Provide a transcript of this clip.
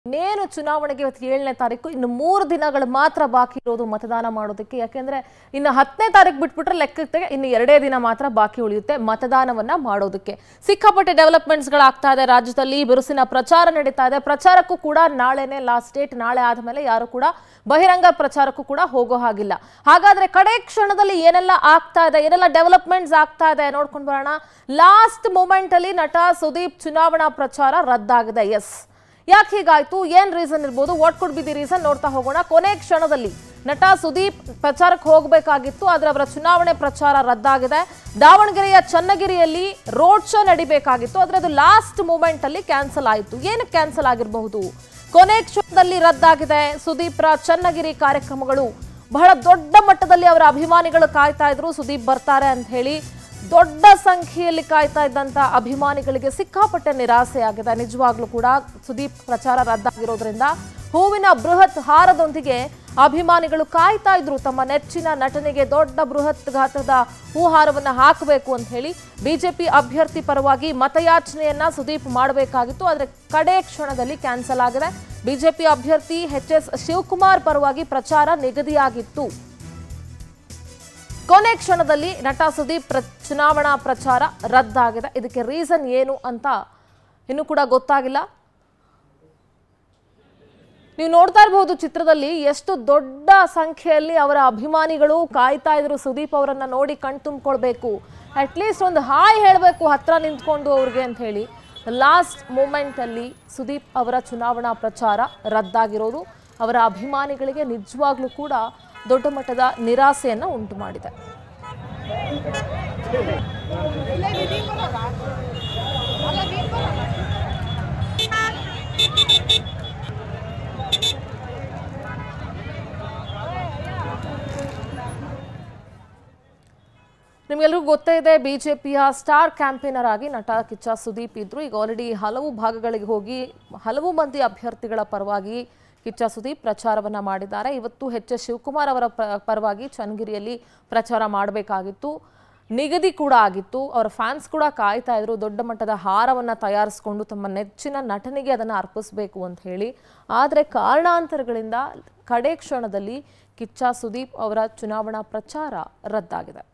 ಇನ್ನೇನು ಚುನಾವಣೆಗೆ ಇವತ್ತು ಏಳನೇ ತಾರೀಕು ಇನ್ನು ಮೂರು ದಿನಗಳು ಮಾತ್ರ ಬಾಕಿ ಇರೋದು ಮತದಾನ ಮಾಡೋದಕ್ಕೆ ಯಾಕೆಂದ್ರೆ ಇನ್ನು ಹತ್ತನೇ ತಾರೀಕು ಬಿಟ್ಬಿಟ್ರೆ ಲೆಕ್ಕಕ್ಕೆ ಇನ್ನು ಎರಡೇ ದಿನ ಮಾತ್ರ ಬಾಕಿ ಉಳಿಯುತ್ತೆ ಮತದಾನವನ್ನ ಮಾಡೋದಕ್ಕೆ ಸಿಕ್ಕಾಪಟ್ಟೆ ಡೆವಲಪ್ಮೆಂಟ್ಸ್ಗಳಾಗ್ತಾ ಇದೆ ರಾಜ್ಯದಲ್ಲಿ ಬಿರುಸಿನ ಪ್ರಚಾರ ನಡೀತಾ ಇದೆ ಪ್ರಚಾರಕ್ಕೂ ಕೂಡ ನಾಳೆನೆ ಲಾಸ್ಟ್ ಡೇಟ್ ನಾಳೆ ಆದಮೇಲೆ ಯಾರು ಕೂಡ ಬಹಿರಂಗ ಪ್ರಚಾರಕ್ಕೂ ಕೂಡ ಹೋಗೋ ಹಾಗಿಲ್ಲ ಹಾಗಾದ್ರೆ ಕಡೆ ಕ್ಷಣದಲ್ಲಿ ಏನೆಲ್ಲ ಆಗ್ತಾ ಇದೆ ಏನೆಲ್ಲ ಡೆವಲಪ್ಮೆಂಟ್ಸ್ ಆಗ್ತಾ ಇದೆ ನೋಡ್ಕೊಂಡು ಬರೋಣ ಲಾಸ್ಟ್ ಮೂಮೆಂಟ್ ಅಲ್ಲಿ ನಟ ಸುದೀಪ್ ಚುನಾವಣಾ ಪ್ರಚಾರ ರದ್ದಾಗಿದೆ ಎಸ್ ಯಾಕೆ ಹೀಗಾಯ್ತು ಏನ್ ರೀಸನ್ ಇರ್ಬೋದು what could be the reason ನೋಡ್ತಾ ಹೋಗೋಣ ಕೊನೆ ಕ್ಷಣದಲ್ಲಿ ನಟ ಸುದೀಪ್ ಪ್ರಚಾರಕ್ಕೆ ಹೋಗಬೇಕಾಗಿತ್ತು ಆದ್ರೆ ಅವರ ಚುನಾವಣೆ ಪ್ರಚಾರ ರದ್ದಾಗಿದೆ ದಾವಣಗೆರೆಯ ಚನ್ನಗಿರಿಯಲ್ಲಿ ರೋಡ್ ಶೋ ನಡಿಬೇಕಾಗಿತ್ತು ಆದ್ರೆ ಅದು ಲಾಸ್ಟ್ ಮೂಮೆಂಟ್ ಅಲ್ಲಿ ಕ್ಯಾನ್ಸಲ್ ಆಯಿತು ಏನಕ್ಕೆ ಕ್ಯಾನ್ಸಲ್ ಆಗಿರಬಹುದು ಕೊನೆ ಕ್ಷಣದಲ್ಲಿ ರದ್ದಾಗಿದೆ ಸುದೀಪ್ರ ಚನ್ನಗಿರಿ ಕಾರ್ಯಕ್ರಮಗಳು ಬಹಳ ದೊಡ್ಡ ಮಟ್ಟದಲ್ಲಿ ಅವರ ಅಭಿಮಾನಿಗಳು ಕಾಯ್ತಾ ಇದ್ರು ಸುದೀಪ್ ಬರ್ತಾರೆ ಅಂತ ಹೇಳಿ ದೊಡ್ಡ ಸಂಖ್ಯೆಯಲ್ಲಿ ಕಾಯ್ತಾ ಇದ್ದಂತ ಅಭಿಮಾನಿಗಳಿಗೆ ಸಿಕ್ಕಾಪಟ್ಟೆ ನಿರಾಸೆಯಾಗಿದೆ ನಿಜವಾಗ್ಲೂ ಕೂಡ ಸುದೀಪ್ ಪ್ರಚಾರ ರದ್ದಾಗಿರೋದ್ರಿಂದ ಹೂವಿನ ಬೃಹತ್ ಹಾರದೊಂದಿಗೆ ಅಭಿಮಾನಿಗಳು ಕಾಯ್ತಾ ಇದ್ರು ತಮ್ಮ ನೆಚ್ಚಿನ ನಟನೆಗೆ ದೊಡ್ಡ ಬೃಹತ್ ಗಾತ್ರದ ಹೂಹಾರವನ್ನ ಹಾಕಬೇಕು ಅಂತ ಹೇಳಿ ಬಿಜೆಪಿ ಅಭ್ಯರ್ಥಿ ಪರವಾಗಿ ಮತಯಾಚನೆಯನ್ನ ಸುದೀಪ್ ಮಾಡಬೇಕಾಗಿತ್ತು ಆದ್ರೆ ಕಡೆ ಕ್ಷಣದಲ್ಲಿ ಕ್ಯಾನ್ಸಲ್ ಆಗಿದೆ ಬಿಜೆಪಿ ಅಭ್ಯರ್ಥಿ ಎಚ್ ಎಸ್ ಶಿವಕುಮಾರ್ ಪರವಾಗಿ ಪ್ರಚಾರ ನಿಗದಿಯಾಗಿತ್ತು ಕೊನೆ ಕ್ಷಣದಲ್ಲಿ ನಟ ಸುದೀಪ್ ಪ್ರ ಚುನಾವಣಾ ಪ್ರಚಾರ ರದ್ದಾಗಿದೆ ಇದಕ್ಕೆ ರೀಸನ್ ಏನು ಅಂತ ಇನ್ನೂ ಕೂಡ ಗೊತ್ತಾಗಿಲ್ಲ ನೀವು ನೋಡ್ತಾ ಇರಬಹುದು ಚಿತ್ರದಲ್ಲಿ ಎಷ್ಟು ದೊಡ್ಡ ಸಂಖ್ಯೆಯಲ್ಲಿ ಅವರ ಅಭಿಮಾನಿಗಳು ಕಾಯ್ತಾ ಇದ್ರು ಸುದೀಪ್ ಅವರನ್ನ ನೋಡಿ ಕಣ್ ತುಂಬಿಕೊಳ್ಬೇಕು ಅಟ್ಲೀಸ್ಟ್ ಒಂದು ಹಾಯ್ ಹೇಳಬೇಕು ಹತ್ರ ನಿಂತ್ಕೊಂಡು ಅವ್ರಿಗೆ ಅಂತ ಹೇಳಿ ಲಾಸ್ಟ್ ಮೂಮೆಂಟಲ್ಲಿ ಸುದೀಪ್ ಅವರ ಚುನಾವಣಾ ಪ್ರಚಾರ ರದ್ದಾಗಿರೋದು ಅವರ ಅಭಿಮಾನಿಗಳಿಗೆ ನಿಜವಾಗ್ಲೂ ಕೂಡ ದೊಡ್ಡ ಮಟ್ಟದ ನಿರಾಸೆಯನ್ನು ಉಂಟು ಮಾಡಿದೆ ನಿಮ್ಗೆಲ್ರಿಗೂ ಗೊತ್ತೇ ಇದೆ ಬಿಜೆಪಿಯ ಸ್ಟಾರ್ ಕ್ಯಾಂಪೇನರ್ ಆಗಿ ನಟ ಕಿಚ್ಚ ಸುದೀಪ್ ಇದ್ರು ಈಗ ಆಲ್ರೆಡಿ ಹಲವು ಭಾಗಗಳಿಗೆ ಹೋಗಿ ಹಲವು ಮಂದಿ ಅಭ್ಯರ್ಥಿಗಳ ಪರವಾಗಿ ಕಿಚ್ಚ ಸುದೀಪ್ ಪ್ರಚಾರವನ್ನ ಮಾಡಿದ್ದಾರೆ ಇವತ್ತು ಎಚ್ ಎಸ್ ಶಿವಕುಮಾರ್ ಅವರ ಪ- ಪರವಾಗಿ ಚನ್ನಗಿರಿಯಲ್ಲಿ ಪ್ರಚಾರ ಮಾಡಬೇಕಾಗಿತ್ತು ನಿಗದಿ ಕೂಡ ಆಗಿತ್ತು ಅವರ ಫ್ಯಾನ್ಸ್ ಕೂಡ ಕಾಯ್ತಾ ಇದ್ರು ದೊಡ್ಡ ಮಟ್ಟದ ಹಾರವನ್ನ ತಯಾರಿಸಿಕೊಂಡು ತಮ್ಮ ನೆಚ್ಚಿನ ನಟನಿಗೆ ಅದನ್ನು ಅರ್ಪಿಸಬೇಕು ಅಂತ ಹೇಳಿ ಆದರೆ ಕಾರಣಾಂತರಗಳಿಂದ ಕಡೆ ಕ್ಷಣದಲ್ಲಿ ಕಿಚ್ಚ ಸುದೀಪ್ ಅವರ ಚುನಾವಣಾ ಪ್ರಚಾರ ರದ್ದಾಗಿದೆ